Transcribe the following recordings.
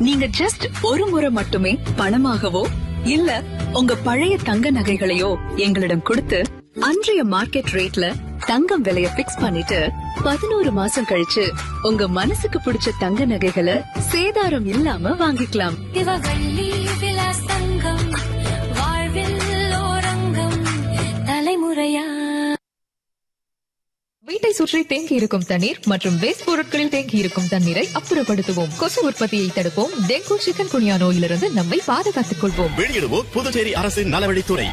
நீங்க ஜஸ்ட் ஒரு முறை மட்டுமே பணமாகவோ இல்ல உங்க பழைய தங்க நகைகளையோ எங்களிடம் கொடுத்து அன்றைய மார்க்கெட் ரேட்ல தங்கம் விலைய பிக்ஸ் பண்ணிட்டு பதினோரு மாசம் கழிச்சு உங்க மனசுக்கு பிடிச்ச தங்க நகைகளை சேதாரம் இல்லாம வாங்கிக்கலாம் சிவகள்ளி விலாஸ் தங்கம் வாழ்வில் ஓரங்கம் தலைமுறையா வீட்டை சுற்றி தேங்கி இருக்கும் தண்ணீர் மற்றும் வேஸ்ட் பொருட்களில் தேங்கி இருக்கும் தண்ணீரை அப்புறப்படுத்துவோம் கொசு உற்பத்தியை தடுப்போம் டெங்கு சிக்கன் குனியா நோயிலிருந்து நம்மை பாதுகாத்துக் கொள்வோம் வெளியிடுவோர் புதுச்சேரி அரசின் நலவழித்துறை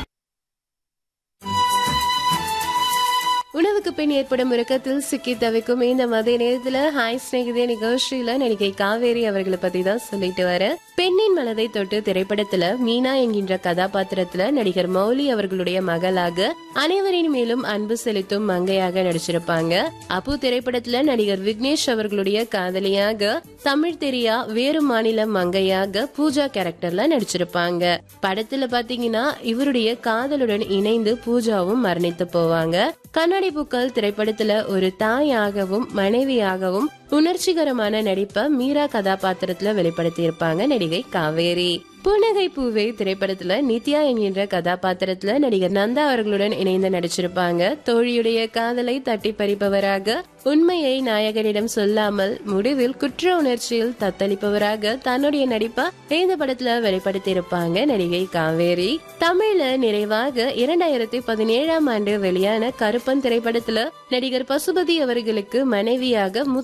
உணவுக்கு பின் ஏற்படும் உறக்கத்தில் சிக்கி தவிக்கும் இந்த மதிய நேரத்துல ஹாய் ஸ்நேகிதே நிகழ்ச்சியில நடிகை காவேரி அவர்களை பத்தி தான் சொல்லிட்டு வர பெண்ணின் மனதை தொட்டு திரைப்படத்துல மீனா என்கின்ற கதாபாத்திரத்துல நடிகர் மௌலி அவர்களுடைய மகளாக அனைவரின் மேலும் அன்பு செலுத்தும் மங்கையாக நடிச்சிருப்பாங்க அப்பு திரைப்படத்துல நடிகர் விக்னேஷ் அவர்களுடைய காதலியாக தமிழ் தெரியா வேறு மாநில மங்கையாக பூஜா கேரக்டர்ல நடிச்சிருப்பாங்க படத்துல பாத்தீங்கன்னா இவருடைய காதலுடன் இணைந்து பூஜாவும் மரணித்து போவாங்க கண்ணாடி பூக்கள் திரைப்படத்துல ஒரு தாயாகவும் மனைவியாகவும் உணர்ச்சிகரமான நடிப்பை மீரா கதாபாத்திரத்துல வெளிப்படுத்தி இருப்பாங்க நடிகை காவேரி புன்னகை பூவே திரைப்படத்துல நித்யா என்கின்ற கதாபாத்திரத்துல நடிகர் நந்தா அவர்களுடன் இணைந்து நடிச்சிருப்பாங்க தோழியுடைய காதலை தட்டி பறிப்பவராக உண்மையை நாயகனிடம் சொல்லாமல் முடிவில் குற்ற உணர்ச்சியில் தத்தளிப்பவராக தன்னுடைய நடிப்பை இந்த படத்துல வெளிப்படுத்தி இருப்பாங்க நடிகை காவேரி தமிழ்ல நிறைவாக இரண்டாயிரத்தி பதினேழாம் ஆண்டு வெளியான கருப்பன் திரைப்படத்துல நடிகர் பசுபதி அவர்களுக்கு மனைவியாக